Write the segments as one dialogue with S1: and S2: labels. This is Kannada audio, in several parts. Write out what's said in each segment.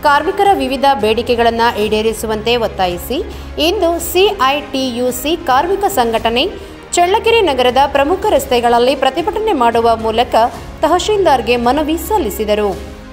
S1: ಕಾರ್ಮಿಕರ ವಿವಿಧ ಬೇಡಿಕೆಗಳನ್ನು ಈಡೇರಿಸುವಂತೆ ಒತ್ತಾಯಿಸಿ ಇಂದು ಸಿಐಟಿಯುಸಿ ಕಾರ್ಮಿಕ ಸಂಘಟನೆ ಚಳ್ಳಕೆರೆ ನಗರದ ಪ್ರಮುಖ ರಸ್ತೆಗಳಲ್ಲಿ ಪ್ರತಿಭಟನೆ ಮಾಡುವ ಮೂಲಕ ತಹಶೀಲ್ದಾರ್ಗೆ ಮನವಿ ಸಲ್ಲಿಸಿದರು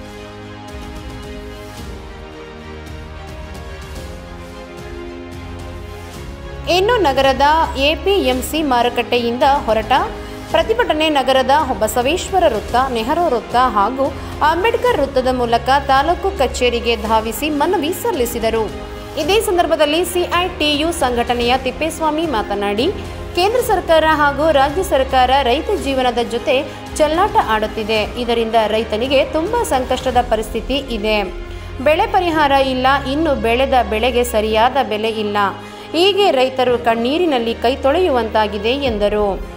S1: ಇನ್ನು ನಗರದ ಎಪಿಎಂಸಿ ಮಾರುಕಟ್ಟೆಯಿಂದ ಹೊರಟ ಪ್ರತಿಭಟನೆ ನಗರದ ಬಸವೇಶ್ವರ ವೃತ್ತ ನೆಹರು ವೃತ್ತ ಹಾಗೂ ಅಂಬೇಡ್ಕರ್ ವೃತ್ತದ ಮೂಲಕ ತಾಲೂಕು ಕಚೇರಿಗೆ ಧಾವಿಸಿ ಮನವಿ ಸಲ್ಲಿಸಿದರು ಇದೇ ಸಂದರ್ಭದಲ್ಲಿ ಸಿಐಟಿಯು ಸಂಘಟನೆಯ ತಿಪ್ಪೇಸ್ವಾಮಿ ಮಾತನಾಡಿ ಕೇಂದ್ರ ಸರ್ಕಾರ ಹಾಗೂ ರಾಜ್ಯ ಸರ್ಕಾರ ರೈತ ಜೀವನದ ಜೊತೆ ಚೆಲ್ಲಾಟ ಆಡುತ್ತಿದೆ ಇದರಿಂದ ರೈತನಿಗೆ ತುಂಬ ಸಂಕಷ್ಟದ ಪರಿಸ್ಥಿತಿ ಇದೆ ಬೆಳೆ ಪರಿಹಾರ ಇಲ್ಲ ಇನ್ನು ಬೆಳೆದ ಬೆಳೆಗೆ ಸರಿಯಾದ ಬೆಲೆ ಇಲ್ಲ ಹೀಗೆ ರೈತರು ಕಣ್ಣೀರಿನಲ್ಲಿ ಕೈ ತೊಳೆಯುವಂತಾಗಿದೆ ಎಂದರು